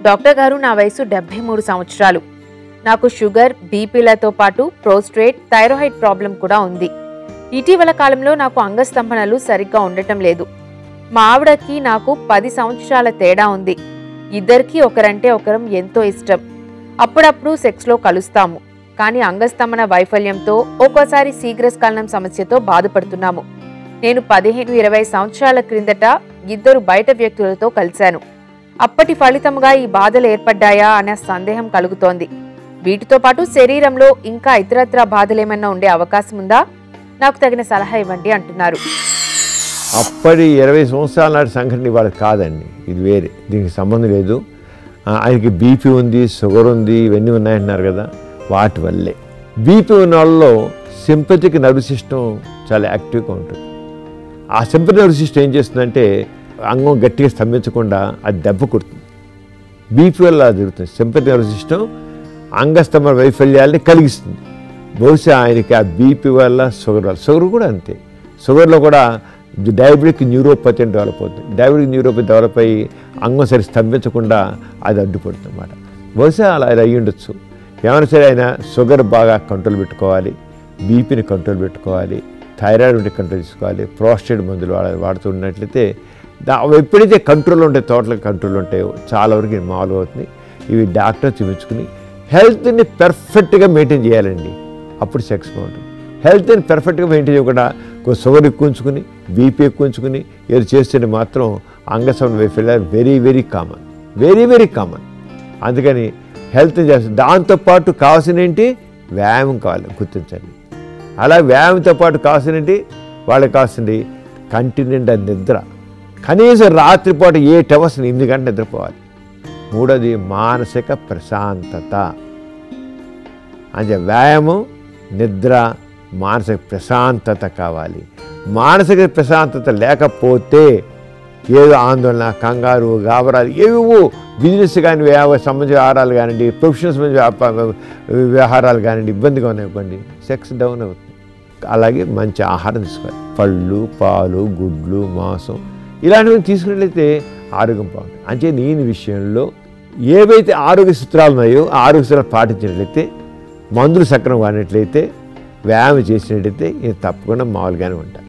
doctor గారు నా వయసు డెబ్బై మూడు సంవత్సరాలు నాకు షుగర్ బీపీలతో పాటు ప్రోస్ట్రేట్ థైరాయిడ్ ప్రాబ్లం కూడా ఉంది ఇటీవల కాలంలో నాకు అంగస్తంభనలు సరిగ్గా ఉండటం లేదు మా ఆవిడకి నాకు పది సంవత్సరాల తేడా ఉంది ఇద్దరికీ ఒకరంటే ఒకరం ఎంతో ఇష్టం అప్పుడప్పుడు సెక్స్లో కలుస్తాము కానీ అంగస్తంభన వైఫల్యంతో ఒక్కోసారి శీఘ్రస్ఖలనం సమస్యతో బాధపడుతున్నాము నేను పదిహేను ఇరవై సంవత్సరాల క్రిందట ఇద్దరు బయట వ్యక్తులతో కలిశాను అప్పటి ఫలితముగా ఈ బాధలు ఏర్పడ్డాయా అనే సందేహం కలుగుతోంది వీటితో పాటు శరీరంలో ఇంకా ఇతరత్ర బాధలేమన్నా ఉండే అవకాశం ఉందా నాకు తగిన సలహా ఇవ్వండి అంటున్నారు అప్పటి ఇరవై సంవత్సరాల నాటి సంఘటన ఇవాళ కాదండి ఇది వేరే దీనికి సంబంధం లేదు ఆ, ఆయనకి బీపీ ఉంది షుగర్ ఉంది ఇవన్నీ ఉన్నాయంటున్నారు కదా వాటి వల్లే బీపీ ఉన్న వాళ్ళలో సింపతిక్ నర్వ్ సిస్టమ్ చాలా యాక్టివ్గా ఉంటుంది ఆ సింపతి నర్వ్ సిస్టమ్ ఏం చేస్తుందంటే అంగం గట్టిగా స్తంభించకుండా అది దెబ్బ కొడుతుంది బీపీ వల్ల అది జరుగుతుంది సింపతి నర్వ్ సిస్టమ్ అంగస్తంభన వైఫల్యాల్ని కలిగిస్తుంది బహుశా ఆయనకి ఆ బీపీ వల్ల షుగర్ వల్ల షుగర్ కూడా అంతే షుగర్లో కూడా డయాబెటిక్ న్యూరోపతి అని డెవలప్ అవుతుంది డయాబెటిక్ న్యూరోపతి డెవలప్ అయ్యి అంగం సరి స్తంభించకుండా అది అడ్డుపడుతుంది అన్నమాట బహుశా అలా అది అయ్యి ఉండొచ్చు ఏమైనా సరే ఆయన షుగర్ బాగా కంట్రోల్ పెట్టుకోవాలి బీపీని కంట్రోల్ పెట్టుకోవాలి థైరాయిడ్ ఉంటే కంట్రోల్ చేసుకోవాలి ప్రోస్టేట్ మందులు వాడ వాడుతున్నట్లయితే దా అవి ఎప్పుడైతే కంట్రోల్ ఉంటాయి తోటలకు కంట్రోల్ ఉంటాయో చాలా వరకు ఇది మామూలుగా అవుతుంది ఇవి డాక్టర్ చూపించుకుని హెల్త్ని పెర్ఫెక్ట్గా మెయింటైన్ చేయాలండి అప్పుడు సెక్స్ బాగుంటుంది హెల్త్ని పెర్ఫెక్ట్గా మెయింటైన్ చేయకుండా కొంచెం షుగర్ ఎక్కువ ఉంచుకుని బీపీ ఎక్కువ ఉంచుకుని ఏదో చేస్తే మాత్రం అంగసమన వైఫల్యాలు very very common very very common అందుకని హెల్త్ చేస్తుంది దాంతోపాటు కావాల్సిన ఏంటి వ్యాయామం కావాలి గుర్తించండి అలా వ్యాయామంతో పాటు కావాల్సిన ఏంటి వాళ్ళకి కావాల్సింది కంటి నిండా నిద్ర కనీసం రాత్రిపూట ఎయిట్ అవర్స్ ఎనిమిది గంటలు నిద్రపోవాలి మూడోది మానసిక ప్రశాంతత అంటే వ్యాయామం నిద్ర మానసిక ప్రశాంతత కావాలి మానసిక ప్రశాంతత లేకపోతే ఏదో ఆందోళన కంగారు గాబరాలు ఏవేవో బిజినెస్ కానీ వ్యవ సంబంధించిన వ్యవహారాలు కానివ్వండి ప్రొఫెషనల్ సంబంధించిన వ్యాప- వ్యవహారాలు కానివ్వండి ఇబ్బందిగా ఉన్నాయనుకోండి సెక్స్ డౌన్ అవుతుంది అలాగే మంచి ఆహారం తీసుకోవాలి పళ్ళు పాలు గుడ్లు మాంసం ఇలాంటివి తీసుకున్నట్లయితే ఆరోగ్యం బాగుంటుంది అంటే నేను విషయంలో ఏవైతే ఆరోగ్య సూత్రాలు ఉన్నాయో ఆ ఆరోగ్య సూత్రాలు పాటించినట్లయితే మందులు సక్రమం వాడినట్లయితే వ్యాయామం చేసినట్లయితే ఇది తప్పకుండా మామూలుగానే ఉంటాయి